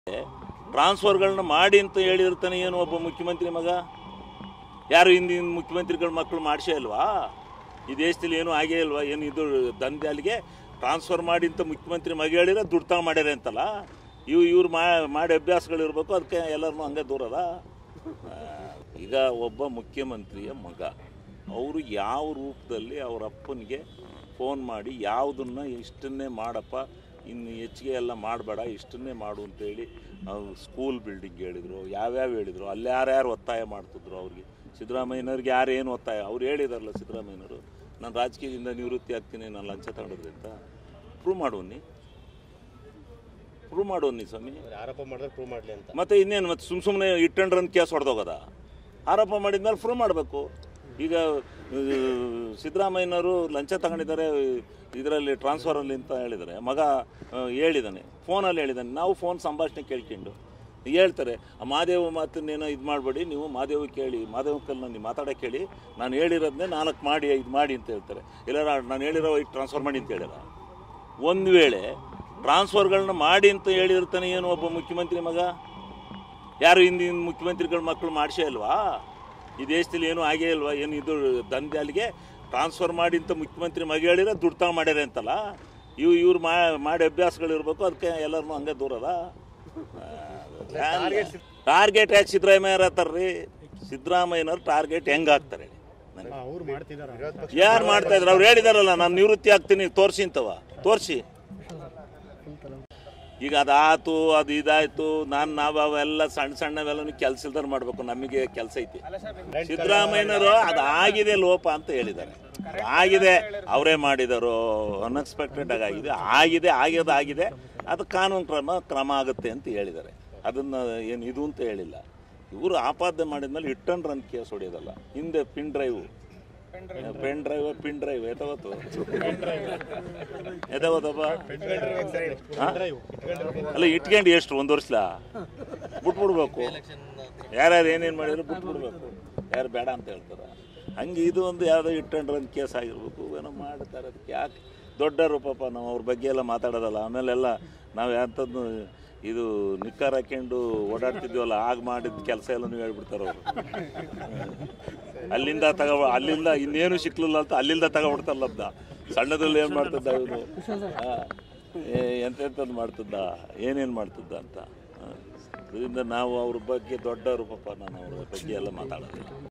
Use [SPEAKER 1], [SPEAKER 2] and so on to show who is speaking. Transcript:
[SPEAKER 1] ಟ್ರಾನ್ಸ್ಫರ್ಗಳನ್ನ ಮಾಡಿ ಅಂತ ಹೇಳಿರ್ತಾನೆ ಏನು ಒಬ್ಬ ಮುಖ್ಯಮಂತ್ರಿ ಮಗ ಯಾರು ಹಿಂದಿನ ಮುಖ್ಯಮಂತ್ರಿಗಳ ಮಕ್ಕಳು ಮಾಡಿಸೇ ಅಲ್ವಾ ಈ ದೇಶದಲ್ಲಿ ಏನೂ ಆಗೇ ಇಲ್ವಾ ಏನು ಇದು ದಂಧೆ ಅಲ್ಲಿಗೆ ಟ್ರಾನ್ಸ್ಫರ್ ಮಾಡಿ ಅಂತ ಮುಖ್ಯಮಂತ್ರಿ ಮಗ ಹೇಳಿದ್ರೆ ದುಡ್ಡು ತಗೊಂಡು ಮಾಡ್ಯಾರ ಅಂತಲ್ಲ ಇವು ಇವ್ರು ಮಾಡಿ ಅಭ್ಯಾಸಗಳು ಇರಬೇಕು ಅದಕ್ಕೆ ಎಲ್ಲರನ್ನೂ ಹಂಗೆ ದೂರದ ಆ, ಈಗ ಒಬ್ಬ ಮುಖ್ಯಮಂತ್ರಿಯ ಮಗ ಅವರು ಯಾವ ರೂಪದಲ್ಲಿ ಅವ್ರ ಅಪ್ಪನಿಗೆ ಫೋನ್ ಮಾಡಿ ಯಾವುದನ್ನ ಇಷ್ಟನ್ನೇ ಮಾಡಪ್ಪ ಇನ್ನು ಹೆಚ್ಚಿಗೆ ಎಲ್ಲ ಮಾಡಬೇಡ ಇಷ್ಟನ್ನೇ ಮಾಡು ಅಂತೇಳಿ ನಾವು ಸ್ಕೂಲ್ ಬಿಲ್ಡಿಂಗ್ ಹೇಳಿದರು ಯಾವ್ಯಾವ ಹೇಳಿದರು ಅಲ್ಲಿ ಯಾರ್ಯಾರು ಒತ್ತಾಯ ಮಾಡ್ತಿದ್ರು ಅವ್ರಿಗೆ ಸಿದ್ದರಾಮಯ್ಯನವ್ರಿಗೆ ಯಾರೇನು ಒತ್ತಾಯ ಅವ್ರು ಹೇಳಿದಾರಲ್ಲ ಸಿದ್ದರಾಮಯ್ಯನವರು ನಾನು ರಾಜಕೀಯದಿಂದ ನಿವೃತ್ತಿ ಆಗ್ತೀನಿ ನಾನು ಲಂಚ ತಗೊಂಡಿದ್ದೆ ಅಂತ ಪ್ರೂವ್ ಮಾಡುವನ್ನಿ ಪ್ರೂವ್ ಮಾಡುವನ್ನಿ ಸ್ವಾಮಿ
[SPEAKER 2] ಅವ್ರು ಆರೋಪ ಮಾಡಿದ್ರೆ ಪ್ರೂವ್ ಮಾಡಲಿ ಅಂತ
[SPEAKER 1] ಮತ್ತೆ ಇನ್ನೇನು ಮತ್ತೆ ಸುಮ್ಮ ಸುಮ್ಮನೆ ಇಟ್ಟಂಡ್ರನ್ ಕೇಸ್ ಹೊಡೆದೋಗದ ಆರೋಪ ಮಾಡಿದ್ಮೇಲೆ ಪ್ರೂವ್ ಮಾಡಬೇಕು ಈಗ ಆ, ಸಿದ್ದರಾಮಯ್ಯನವರು ಲಂಚ ತಗೊಂಡಿದ್ದಾರೆ ಇದರಲ್ಲಿ ಟ್ರಾನ್ಸ್ಫರಲ್ಲಿ ಅಂತ ಹೇಳಿದ್ದಾರೆ ಮಗ ಆ, ಹೇಳಿದ್ದಾನೆ ಫೋನಲ್ಲಿ ಹೇಳಿದ್ದಾನೆ ನಾವು ಫೋನ್ ಸಂಭಾಷಣೆ ಕೇಳ್ಕೊಂಡು ಹೇಳ್ತಾರೆ ಆ ಮಾದೇವ ಮಾತನ್ನೇನೋ ಇದು ಮಾಡಬೇಡಿ ನೀವು ಮಾದೇವ ಕೇಳಿ ಮಾದೇವ ಕಲ್ನ ನೀವು ಮಾತಾಡೋಕೆ ಕೇಳಿ ನಾನು ಹೇಳಿರೋದನ್ನೇ ನಾಲ್ಕು ಮಾಡಿ ಇದು ಮಾಡಿ ಅಂತ ಹೇಳ್ತಾರೆ ಇಲ್ಲ ನಾನು ಹೇಳಿರೋ ಇದು ಟ್ರಾನ್ಸ್ಫರ್ ಮಾಡಿ ಅಂತ ಹೇಳ್ಯಾರ ಒಂದು ವೇಳೆ ಟ್ರಾನ್ಸ್ಫರ್ಗಳನ್ನ ಮಾಡಿ ಅಂತ ಹೇಳಿರ್ತಾನೆ ಏನು ಒಬ್ಬ ಮುಖ್ಯಮಂತ್ರಿ ಮಗ ಯಾರು ಹಿಂದಿನ ಮುಖ್ಯಮಂತ್ರಿಗಳ ಮಕ್ಕಳು ಮಾಡಿಸೇ ಅಲ್ವಾ ಈ ದೇಶದಲ್ಲಿ ಏನೂ ಆಗೇ ಇಲ್ವಾ ಏನು ಇದು ದಂಧೆ ಅಲ್ಲಿಗೆ ಟ್ರಾನ್ಸ್ಫರ್ ಮಾಡಿ ಅಂತ ಮುಖ್ಯಮಂತ್ರಿ ಮಗ ಹೇಳಿದ್ರೆ ದುಡ್ಡು ತಗೊಂಡು ಮಾಡ್ಯಾರ ಅಂತಲ್ಲ ಇವು ಇವ್ರು ಮಾಡಿ ಅಭ್ಯಾಸಗಳು ಇರಬೇಕು ಅದಕ್ಕೆ ಎಲ್ಲರನ್ನೂ ಹಂಗೆ ದೂರದ ಟಾರ್ಗೆಟ್ ಯಾಕೆ ಸಿದ್ದರಾಮಯ್ಯ ಹತ್ತಾರ್ರಿ ಸಿದ್ದರಾಮಯ್ಯನವ್ರು ಟಾರ್ಗೆಟ್ ಹೆಂಗೆ ಹಾಕ್ತಾರೆ ಹೇಳಿ ನನಗೆ
[SPEAKER 3] ಅವ್ರು ಮಾಡ್ತಿದಾರ
[SPEAKER 1] ಯಾರು ಮಾಡ್ತಾ ಇದ್ರು ಅವ್ರು ಹೇಳಿದಾರಲ್ಲ ನಾನು ನಿವೃತ್ತಿ ಆಗ್ತೀನಿ ತೋರಿಸಿ ಅಂತವ ತೋರಿಸಿ ಈಗ ಅದಾತು ಅದು ಇದಾಯ್ತು ನಾನು ನಾವು ಅವೆಲ್ಲ ಸಣ್ಣ ಸಣ್ಣವೆಲ್ಲ ಕೆಲಸ ಇಲ್ದಾರ ಮಾಡ್ಬೇಕು ನಮಗೆ ಕೆಲಸ ಐತಿ ಸಿದ್ದರಾಮಯ್ಯನವರು ಅದು ಆಗಿದೆ ಲೋಪ ಅಂತ ಹೇಳಿದ್ದಾರೆ ಅದು ಆಗಿದೆ ಅವರೇ ಮಾಡಿದರು ಅನ್ಎಕ್ಸ್ಪೆಕ್ಟೆಡ್ ಆಗಿದೆ ಆಗಿದೆ ಆಗ್ಯದ ಆಗಿದೆ ಅದು ಕಾನೂನು ಕ್ರಮ ಕ್ರಮ ಆಗುತ್ತೆ ಅಂತ ಹೇಳಿದ್ದಾರೆ ಅದನ್ನ ಏನು ಇದು ಅಂತ ಹೇಳಿಲ್ಲ ಇವರು ಆಪಾದನೆ ಮಾಡಿದ್ಮೇಲೆ ಇಟ್ಟನ್ ರನ್ ಕೇಸ್ ಹೊಡೆಯೋದಲ್ಲ ಹಿಂದೆ pin drive pen drive pin drive ಎದವತ್ತು ಎದವತ್ತಪ್ಪ ಹಾ? ಅಲ್ಲ ಇಟ್ಕೊಂಡು ಎಷ್ಟು ಒಂದು ವರ್ಷಲ ಬಿಟ್ಬಿಡ್ಬೇಕು ಯಾರ್ಯಾರು ಏನೇನು ಮಾಡಿದ್ರು ಬಿಟ್ಬಿಡ್ಬೇಕು ಯಾರು ಬೇಡ ಅಂತ ಹೇಳ್ತಾರೆ ಹಂಗೆ ಇದು ಒಂದು ಯಾವುದೋ ಇಟ್ಟಂಡ್ರೆ ಒಂದು ಕೇಸ್ ಆಗಿರ್ಬೇಕು ಏನೋ ಮಾಡ್ತಾರೆ ಅದಕ್ಕೆ ಯಾಕೆ ದೊಡ್ಡವರು ಪಾಪ ನಾವು ಅವ್ರ ಬಗ್ಗೆ ಎಲ್ಲ ಮಾತಾಡೋದಲ್ಲ ಆಮೇಲೆಲ್ಲ ನಾವು ಎಂಥದ್ದು ಇದು ನಿಕ್ಕರ್ ಹಾಕ್ಕೊಂಡು ಓಡಾಡ್ತಿದ್ವಲ್ಲ ಆಗ ಮಾಡಿದ ಕೆಲಸ ಎಲ್ಲ ನೀವು ಹೇಳ್ಬಿಡ್ತಾರೆ ಅವರು ಅಲ್ಲಿಂದ ತಗೋ ಅಲ್ಲಿಂದ ಇನ್ನೇನು ಸಿಕ್ಲಿಲ್ಲ ಅಂತ ಅಲ್ಲಿಂದ ತಗೊಬಿಡ್ತಾರಲ್ಲ ಅದ್ನ ಸಣ್ಣದ್ರಲ್ಲಿ ಏನು ಮಾಡ್ತಿದ್ದ ಇವನು ಎಂತೆಂಥದ್ದು ಮಾಡ್ತಿದ್ದ ಏನೇನು ಮಾಡ್ತಿದ್ದ ಅಂತ ಆ. ಅದರಿಂದ ನಾವು ಅವ್ರ ಬಗ್ಗೆ ದೊಡ್ಡವರು ಪಾಪ ನಾನು ಅವ್ರ ಬಗ್ಗೆ ಎಲ್ಲ ಮಾತಾಡೋದಿಲ್ಲ